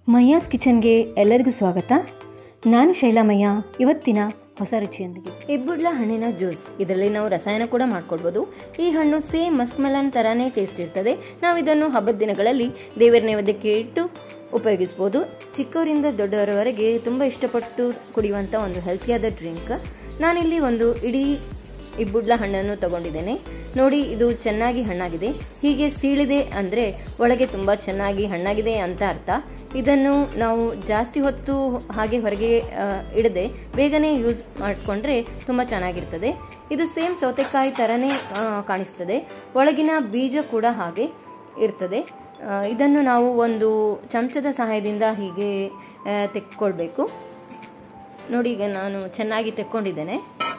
ಮಯ್ಯಾಸ್ ಕಿಚನ್ಗೆ ಎಲ್ಲರಿಗೂ ಸ್ವಾಗತ ನಾನು ಶೈಲಾಮಯ್ಯ ಇವತ್ತಿನ ಹೊಸ ರುಚಿಯೊಂದಿಗೆ ಇಬ್ಬುಡ್ಲ ಹಣ್ಣಿನ ಜ್ಯೂಸ್ ಇದರಲ್ಲಿ ನಾವು ರಸಾಯನ ಕೂಡ ಮಾಡ್ಕೊಳ್ಬೋದು ಈ ಹಣ್ಣು ಸೇಮ್ ಮಸ್ಕ್ಮೆಲನ್ ಥರನೇ ಟೇಸ್ಟ್ ಇರ್ತದೆ ನಾವು ಇದನ್ನು ಹಬ್ಬದ ದಿನಗಳಲ್ಲಿ ದೇವರ ನೈವೇದ್ಯಕ್ಕೆ ಇಟ್ಟು ಉಪಯೋಗಿಸ್ಬೋದು ಚಿಕ್ಕವರಿಂದ ದೊಡ್ಡವರವರೆಗೆ ತುಂಬ ಇಷ್ಟಪಟ್ಟು ಕುಡಿಯುವಂಥ ಒಂದು ಹೆಲ್ತಿಯಾದ ಡ್ರಿಂಕ್ ನಾನಿಲ್ಲಿ ಒಂದು ಇಡೀ ಇಬ್ಬುಡ್ಲ ಹಣ್ಣನ್ನು ತಗೊಂಡಿದ್ದೇನೆ ನೋಡಿ ಇದು ಚೆನ್ನಾಗಿ ಹಣ್ಣಾಗಿದೆ ಹೀಗೆ ಸೀಳಿದೆ ಅಂದರೆ ಒಳಗೆ ತುಂಬ ಚೆನ್ನಾಗಿ ಹಣ್ಣಾಗಿದೆ ಅಂತ ಅರ್ಥ ಇದನ್ನು ನಾವು ಜಾಸ್ತಿ ಹೊತ್ತು ಹಾಗೆ ಹೊರಗೆ ಆ, ಇಡದೆ ಬೇಗನೆ ಯೂಸ್ ಮಾಡಿಕೊಂಡ್ರೆ ತುಂಬ ಚೆನ್ನಾಗಿರ್ತದೆ ಇದು ಸೇಮ್ ಸೌತೆಕಾಯಿ ಥರನೇ ಆ, ಕಾಣಿಸ್ತದೆ ಒಳಗಿನ ಬೀಜ ಕೂಡ ಹಾಗೆ ಇರ್ತದೆ ಆ, ಇದನ್ನು ನಾವು ಒಂದು ಚಮಚದ ಸಹಾಯದಿಂದ ಹೀಗೆ ಆ, ತೆಕ್ಕೊಳ್ಬೇಕು ನೋಡಿ ಈಗ ನಾನು ಚೆನ್ನಾಗಿ ತೆಕ್ಕೊಂಡಿದ್ದೇನೆ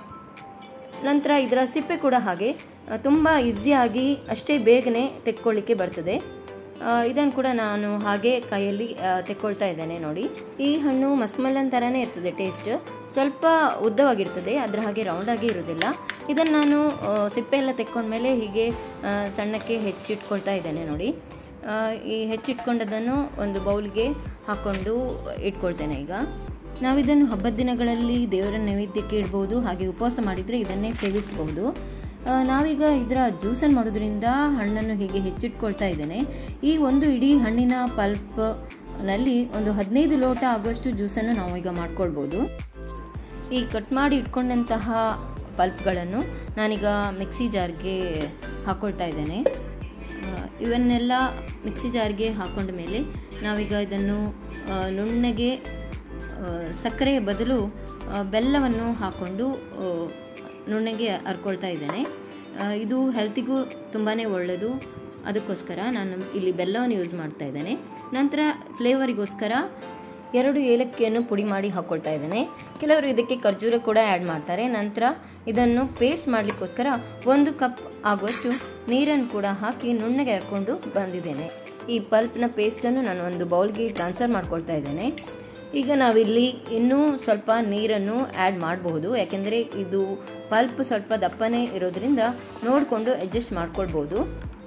ನಂತರ ಇದರ ಸಿಪ್ಪೆ ಕೂಡ ಹಾಗೆ ತುಂಬ ಈಸಿಯಾಗಿ ಅಷ್ಟೇ ಬೇಗನೆ ತೆಕ್ಕೊಳ್ಳಿಕ್ಕೆ ಬರ್ತದೆ ಇದನ್ನು ಕೂಡ ನಾನು ಹಾಗೆ ಕೈಯಲ್ಲಿ ಆ, ತೆಕ್ಕೊಳ್ತಾ ಇದ್ದೇನೆ ನೋಡಿ ಈ ಹಣ್ಣು ಮಸ್ಮಲನ್ ಥರನೇ ಇರ್ತದೆ ಟೇಸ್ಟ್ ಸ್ವಲ್ಪ ಉದ್ದವಾಗಿರ್ತದೆ ಅದರ ಹಾಗೆ ರೌಂಡಾಗಿ ಇರೋದಿಲ್ಲ ಇದನ್ನು ನಾನು ಆ, ಸಿಪ್ಪೆ ಎಲ್ಲ ತೆಕ್ಕೊಂಡ್ಮೇಲೆ ಹೀಗೆ ಆ, ಸಣ್ಣಕ್ಕೆ ಹೆಚ್ಚಿಟ್ಕೊಳ್ತಾ ಇದ್ದೇನೆ ನೋಡಿ ಆ, ಈ ಹೆಚ್ಚಿಟ್ಕೊಂಡದನ್ನು ಒಂದು ಬೌಲ್ಗೆ ಹಾಕ್ಕೊಂಡು ಇಟ್ಕೊಳ್ತೇನೆ ಈಗ ನಾವಿದನ್ನು ಹಬ್ಬದ ದಿನಗಳಲ್ಲಿ ದೇವರ ನೈವೇದ್ಯಕ್ಕೆ ಇಡ್ಬೋದು ಹಾಗೆ ಉಪವಾಸ ಮಾಡಿದರೆ ಇದನ್ನೇ ಸೇವಿಸಬಹುದು ಆ, ನಾವೀಗ ಇದರ ಜ್ಯೂಸನ್ನು ಮಾಡೋದ್ರಿಂದ ಹಣ್ಣನ್ನು ಹೀಗೆ ಹೆಚ್ಚಿಟ್ಕೊಳ್ತಾ ಇದ್ದೇನೆ ಈ ಒಂದು ಇಡೀ ಹಣ್ಣಿನ ಪಲ್ಪ್ನಲ್ಲಿ ಒಂದು ಹದಿನೈದು ಲೋಟ ಆಗುವಷ್ಟು ಜ್ಯೂಸನ್ನು ನಾವು ಈಗ ಮಾಡ್ಕೊಳ್ಬೋದು ಈ ಕಟ್ ಮಾಡಿ ಇಟ್ಕೊಂಡಂತಹ ಪಲ್ಪ್ಗಳನ್ನು ನಾನೀಗ ಮಿಕ್ಸಿ ಜಾರ್ಗೆ ಹಾಕ್ಕೊಳ್ತಾ ಇದ್ದೇನೆ ಆ, ಇವನ್ನೆಲ್ಲ ಮಿಕ್ಸಿ ಜಾರ್ಗೆ ಹಾಕೊಂಡ ಮೇಲೆ ನಾವೀಗ ಇದನ್ನು ಆ, ನುಣ್ಣಗೆ ಆ, ಸಕ್ಕರೆಯ ಬದಲು ಆ, ಬೆಲ್ಲವನ್ನು ಹಾಕ್ಕೊಂಡು ಆ, ನುಣ್ಣಗೆ ಹರ್ಕೊಳ್ತಾ ಇದ್ದೇನೆ ಆ, ಇದು ಹೆಲ್ತಿಗೂ ತುಂಬಾ ಒಳ್ಳೆಯದು ಅದಕ್ಕೋಸ್ಕರ ನಾನು ಇಲ್ಲಿ ಬೆಲ್ಲವನ್ನು ಯೂಸ್ ಮಾಡ್ತಾ ಇದ್ದೇನೆ ನಂತರ ಫ್ಲೇವರಿಗೋಸ್ಕರ ಎರಡು ಏಲಕ್ಕಿಯನ್ನು ಪುಡಿ ಮಾಡಿ ಹಾಕ್ಕೊಳ್ತಾ ಇದ್ದೇನೆ ಕೆಲವರು ಇದಕ್ಕೆ ಖರ್ಜೂರ ಕೂಡ ಆ್ಯಡ್ ಮಾಡ್ತಾರೆ ನಂತರ ಇದನ್ನು ಪೇಸ್ಟ್ ಮಾಡಲಿಕ್ಕೋಸ್ಕರ ಒಂದು ಕಪ್ ಆಗುವಷ್ಟು ನೀರನ್ನು ಕೂಡ ಹಾಕಿ ನುಣ್ಣಗೆ ಹರ್ಕೊಂಡು ಬಂದಿದ್ದೇನೆ ಈ ಪಲ್ಪ್ನ ಪೇಸ್ಟನ್ನು ನಾನು ಒಂದು ಬೌಲ್ಗೆ ಟ್ರಾನ್ಸ್ಫರ್ ಮಾಡ್ಕೊಳ್ತಾ ಇದ್ದೇನೆ ಈಗ ನಾವಿಲ್ಲಿ ಇನ್ನೂ ಸ್ವಲ್ಪ ನೀರನ್ನು ಆ್ಯಡ್ ಮಾಡಬಹುದು ಯಾಕೆಂದರೆ ಇದು ಪಲ್ಪ್ ಸ್ವಲ್ಪ ದಪ್ಪನೇ ಇರೋದ್ರಿಂದ ನೋಡಿಕೊಂಡು ಅಡ್ಜಸ್ಟ್ ಮಾಡ್ಕೊಳ್ಬೋದು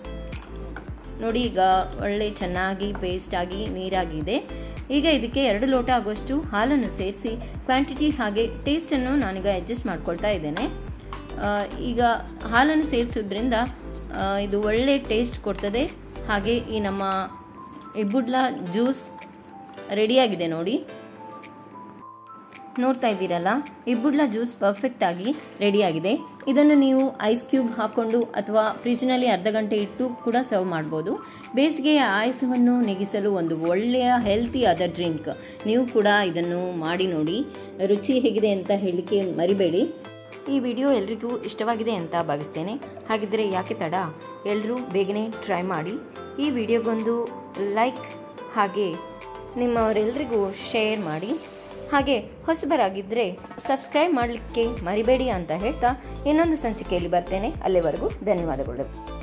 ನೋಡಿ ಈಗ ಒಳ್ಳೆ ಚೆನ್ನಾಗಿ ಪೇಸ್ಟ್ ಆಗಿ ನೀರಾಗಿದೆ ಈಗ ಇದಕ್ಕೆ ಎರಡು ಲೋಟ ಆಗುವಷ್ಟು ಹಾಲನ್ನು ಸೇರಿಸಿ ಕ್ವಾಂಟಿಟಿ ಹಾಗೆ ಟೇಸ್ಟನ್ನು ನಾನೀಗ ಅಡ್ಜಸ್ಟ್ ಮಾಡ್ಕೊಳ್ತಾ ಇದ್ದೇನೆ ಆ, ಈಗ ಹಾಲನ್ನು ಸೇರಿಸೋದ್ರಿಂದ ಆ, ಇದು ಒಳ್ಳೆ ಟೇಸ್ಟ್ ಕೊಡ್ತದೆ ಹಾಗೆ ಈ ನಮ್ಮ ಇಬ್ಬುಡ್ಲ ಜ್ಯೂಸ್ ರೆಡಿಯಾಗಿದೆ ನೋಡಿ ನೋಡ್ತಾ ಇದ್ದೀರಲ್ಲ ಇಬ್ಬುಡ್ಲ ಜ್ಯೂಸ್ ಪರ್ಫೆಕ್ಟ್ ಆಗಿ ರೆಡಿಯಾಗಿದೆ ಇದನ್ನು ನೀವು ಐಸ್ ಕ್ಯೂಬ್ ಹಾಕೊಂಡು ಅಥವಾ ಫ್ರಿಜ್ನಲ್ಲಿ ಅರ್ಧ ಗಂಟೆ ಇಟ್ಟು ಕೂಡ ಸರ್ವ್ ಮಾಡ್ಬೋದು ಬೇಸಿಗೆಯ ಆಯಾಸವನ್ನು ನೆಗಿಸಲು ಒಂದು ಒಳ್ಳೆಯ ಹೆಲ್ತಿಯಾದ ಡ್ರಿಂಕ್ ನೀವು ಕೂಡ ಇದನ್ನು ಮಾಡಿ ನೋಡಿ ರುಚಿ ಹೇಗಿದೆ ಅಂತ ಹೇಳಲಿಕ್ಕೆ ಮರಿಬೇಡಿ ಈ ವಿಡಿಯೋ ಎಲ್ರಿಗೂ ಇಷ್ಟವಾಗಿದೆ ಅಂತ ಭಾವಿಸ್ತೇನೆ ಹಾಗಿದ್ದರೆ ಯಾಕೆ ತಡ ಎಲ್ಲರೂ ಬೇಗನೆ ಟ್ರೈ ಮಾಡಿ ಈ ವಿಡಿಯೋಗೊಂದು ಲೈಕ್ ಹಾಗೆ ನಿಮ್ಮವರೆಲ್ಲರಿಗೂ ಶೇರ್ ಮಾಡಿ ಹಾಗೆ ಹೊಸಬರಾಗಿದ್ದರೆ ಸಬ್ಸ್ಕ್ರೈಬ್ ಮಾಡಲಿಕ್ಕೆ ಮರಿಬೇಡಿ ಅಂತ ಹೇಳ್ತಾ ಇನ್ನೊಂದು ಸಂಚಿಕೆಯಲ್ಲಿ ಬರ್ತೇನೆ ಅಲ್ಲಿವರೆಗೂ ಧನ್ಯವಾದಗಳು